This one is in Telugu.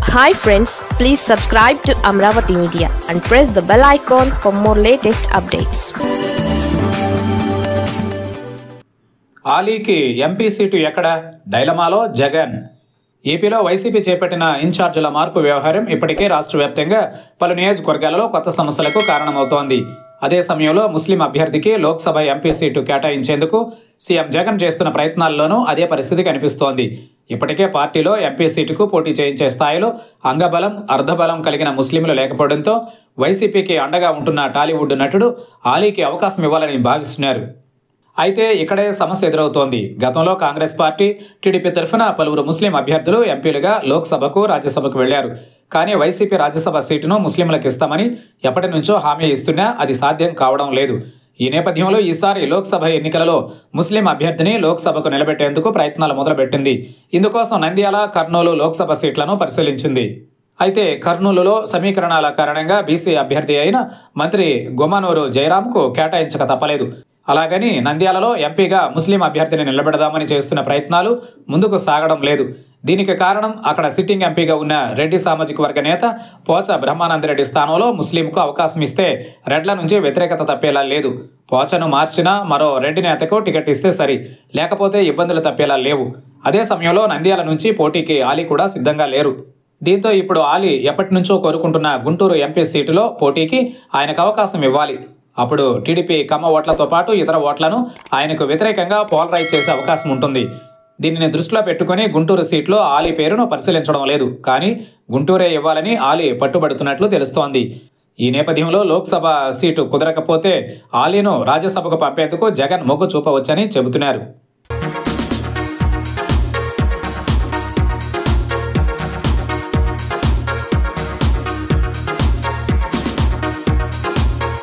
hi friends please subscribe to Amaravati media and press the bell icon for more latest updates ఆలీకి ఎంపీ సీటు ఎక్కడ డైలమాలో జగన్ ఏపీలో వైసీపీ చేపట్టిన ఇన్ఛార్జీల మార్పు వ్యవహారం ఇప్పటికే రాష్ట్ర వ్యాప్తంగా పలు నియోజకవర్గాలలో కొత్త సమస్యలకు కారణమవుతోంది అదే సమయంలో ముస్లిం అభ్యర్థికి లోక్సభ ఎంపీ సీటు కేటాయించేందుకు సీఎం జగన్ చేస్తున్న ప్రయత్నాల్లోనూ అదే పరిస్థితి కనిపిస్తోంది ఇప్పటికే పార్టీలో ఎంపీ సీటుకు పోటీ చేయించే స్థాయిలో అంగబలం అర్ధబలం కలిగిన ముస్లింలు లేకపోవడంతో వైసీపీకి అండగా ఉంటున్న టాలీవుడ్ నటుడు ఆలీకి అవకాశం ఇవ్వాలని భావిస్తున్నారు అయితే ఇక్కడే సమస్య ఎదురవుతోంది గతంలో కాంగ్రెస్ పార్టీ టీడీపీ తరఫున పలువురు ముస్లిం అభ్యర్థులు ఎంపీలుగా లోక్సభకు రాజ్యసభకు వెళ్లారు కానీ వైసీపీ రాజ్యసభ సీటును ముస్లింలకు ఇస్తామని ఎప్పటి నుంచో హామీ ఇస్తున్నా అది సాధ్యం కావడం లేదు ఈ నేపథ్యంలో ఈసారి లోక్సభ ఎన్నికలలో ముస్లిం అభ్యర్థిని లోక్సభకు నిలబెట్టేందుకు ప్రయత్నాలు మొదలుపెట్టింది ఇందుకోసం నంద్యాల కర్నూలు లోక్సభ సీట్లను పరిశీలించింది అయితే కర్నూలులో సమీకరణాల కారణంగా బీసీ అభ్యర్థి అయిన మంత్రి గుమ్మనూరు జయరాంకు కేటాయించక తప్పలేదు అలాగని నంద్యాలలో ఎంపీగా ముస్లిం అభ్యర్థిని నిలబెడదామని చేస్తున్న ప్రయత్నాలు ముందుకు సాగడం లేదు దీనికి కారణం అక్కడ సిట్టింగ్ ఎంపీగా ఉన్న రెడ్డి సామాజిక వర్గ నేత పోచ బ్రహ్మానందరెడ్డి స్థానంలో ముస్లింకు అవకాశం ఇస్తే రెడ్ల నుంచి వ్యతిరేకత తప్పేలా లేదు పోచను మార్చినా మరో రెడ్డి నేతకు టికెట్ ఇస్తే సరి లేకపోతే ఇబ్బందులు తప్పేలా లేవు అదే సమయంలో నంద్యాల నుంచి పోటీకి ఆలీ కూడా సిద్ధంగా లేరు దీంతో ఇప్పుడు ఆలీ ఎప్పటి నుంచో కోరుకుంటున్న గుంటూరు ఎంపీ సీటులో పోటీకి ఆయనకు అవకాశం ఇవ్వాలి అప్పుడు టీడీపీ కమ్మ ఓట్లతో పాటు ఇతర ఓట్లను ఆయనకు వ్యతిరేకంగా పోలరైజ్ చేసే అవకాశం ఉంటుంది దీనిని దృష్టిలో పెట్టుకుని గుంటూరు సీట్లో ఆలీ పేరును పరిశీలించడం లేదు కానీ గుంటూరే ఇవ్వాలని ఆలీ పట్టుబడుతున్నట్లు తెలుస్తోంది ఈ నేపథ్యంలో లోక్సభ సీటు కుదరకపోతే ఆలీను రాజ్యసభకు పంపేందుకు జగన్ మొగ్గు చూపవచ్చని చెబుతున్నారు